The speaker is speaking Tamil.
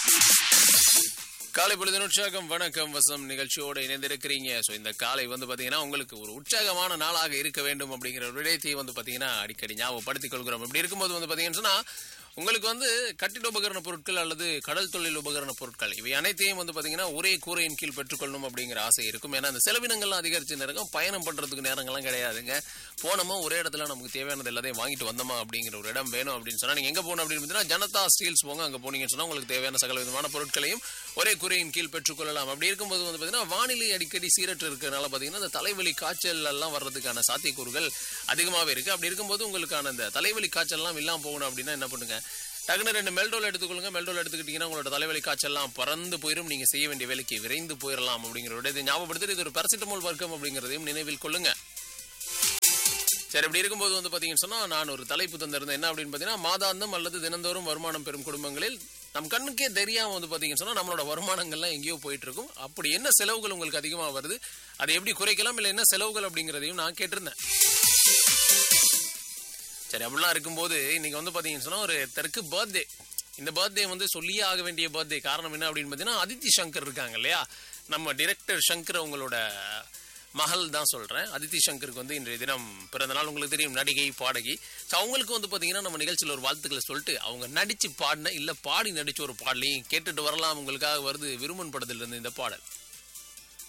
காலை பொழுது உற்சாகம் வணக்கம் வசம் நிகழ்ச்சியோட இணைந்திருக்கிறீங்க ஸோ இந்த காலை வந்து பாத்தீங்கன்னா உங்களுக்கு ஒரு உற்சாகமான நாளாக இருக்க வேண்டும் அப்படிங்கிற ஒரு விடயத்தை வந்து பாத்தீங்கன்னா அடிக்கடி ஞாபகப்படுத்திக் கொள்கிறோம் இப்படி இருக்கும்போது வந்து பாத்தீங்கன்னா சொன்னா உங்களுக்கு வந்து கட்டிட உபகரண பொருட்கள் அல்லது கடல் தொழில் உபகரண பொருட்கள் இவை அனைத்தையும் வந்து பாத்தீங்கன்னா ஒரே கூரையின் கீழ் பெற்றுக்கொள்ளணும் அப்படிங்கிற ஆசை இருக்கும் ஏன்னா அந்த செலவினங்கள்லாம் அதிகரிச்சு நேரம் பயணம் பண்றதுக்கு நேரங்கள்லாம் கிடையாதுங்க போனோமா ஒரே இடத்துல நமக்கு தேவையானது எல்லாத்தையும் வாங்கிட்டு வந்தோமா அப்படிங்கிற ஒரு இடம் வேணும் அப்படின்னு சொன்னா நீங்க எங்க போகணும் அப்படின்னு பார்த்தீங்கன்னா ஜனதா ஸ்டீல்ஸ் போங்க அங்க போனீங்கன்னு சொன்னா உங்களுக்கு தேவையான சகல விதமான பொருட்களையும் ஒரே குறையின் கீழ் பெற்றுக்கொள்ளலாம் அப்படி இருக்கும்போது வந்து பாத்தீங்கன்னா வானிலை அடிக்கடி சீரற்று இருக்கிறனால பாத்தீங்கன்னா இந்த தலைவலி காய்ச்சல் எல்லாம் வர்றதுக்கான சாத்தியக்கூறுகள் அதிகமாகவே இருக்கு அப்படி இருக்கும்போது உங்களுக்கான இந்த தலைவலி காய்ச்சல் எல்லாம் இல்லாம போகணும் அப்படின்னா என்ன பண்ணுங்க டக்குனு ரெண்டு மெல்டோல் எடுத்துக்கொள்ளுங்க மெல்டோல் எடுத்துக்கிட்டீங்கன்னா உங்களோட தலைவலி காய்ச்சல்லாம் பறந்து போயிடும் நீங்க செய்ய வேண்டிய வேலைக்கு விரைந்து போயிடலாம் அப்படிங்கிற ஒரு இதை ஞாபகப்படுத்தி இது ஒரு பேராசிட்டமால் வர்க்கம் அப்படிங்கிறதையும் நினைவில் கொள்ளுங்க சரி இப்படி இருக்கும்போது வந்து பாத்தீங்கன்னு சொன்னா நான் ஒரு தலைப்பு தந்திருந்தேன் என்ன அப்படின்னு பாத்தீங்கன்னா மாதாந்தம் அல்லது தினந்தோறும் வருமானம் பெறும் குடும்பங்களில் நம் கண்ணுக்கே தெரியாம வந்து பாத்தீங்கன்னு சொன்னா நம்மளோட வருமானங்கள்லாம் எங்கேயோ போயிட்டு இருக்கும் அப்படி என்ன செலவுகள் உங்களுக்கு அதிகமா வருது அதை எப்படி குறைக்கலாம் இல்ல என்ன செலவுகள் அப்படிங்கிறதையும் நான் கேட்டிருந்தேன் சரி அப்படிலாம் இருக்கும்போது இன்னைக்கு வந்து பாத்தீங்கன்னு சொன்னா ஒரு தெற்கு பர்த்டே இந்த பர்த்டே வந்து சொல்லியே ஆக வேண்டிய பர்த்டே காரணம் என்ன அப்படின்னு பார்த்தீங்கன்னா அதித்தி சங்கர் இருக்காங்க இல்லையா நம்ம டிரெக்டர் சங்கர் அவங்களோட மகள் தான் சொல்றேன் அதித்தி சங்கருக்கு வந்து இன்றைய தினம் பிறந்த நாள் உங்களுக்கு தெரியும் நடிகை பாடகி ஸோ அவங்களுக்கு வந்து பார்த்தீங்கன்னா நம்ம நிகழ்ச்சியில் ஒரு வாழ்த்துக்களை சொல்லிட்டு அவங்க நடிச்சு பாடின இல்லை பாடி நடிச்ச ஒரு பாடலையும் கேட்டுட்டு வரலாம் உங்களுக்காக வருது விருமன் படத்துல இருந்து இந்த பாடல்